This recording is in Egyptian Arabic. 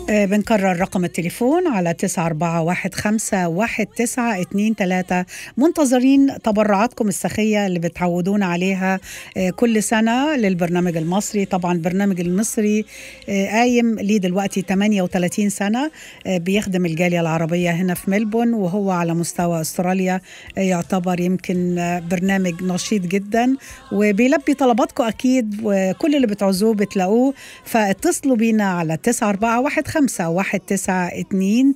آه، بنكرر رقم التليفون على تسعة أربعة واحد خمسة واحد تسعة اتنين تلاتة منتظرين تبرعاتكم السخية اللي بتعودونا عليها آه، كل سنة للبرنامج المصري طبعا البرنامج المصري آه، قايم ليه دلوقتي 38 سنة آه، بيخدم الجالية العربية هنا في ملبون وهو على مستوى أستراليا آه، يعتبر يمكن آه، برنامج نشيط جدا وبيلبي طلباتكم أكيد وكل اللي بتعوزوه بتلاقوه فاتصلوا بينا على 941 خمسة واحد تسعة اتنين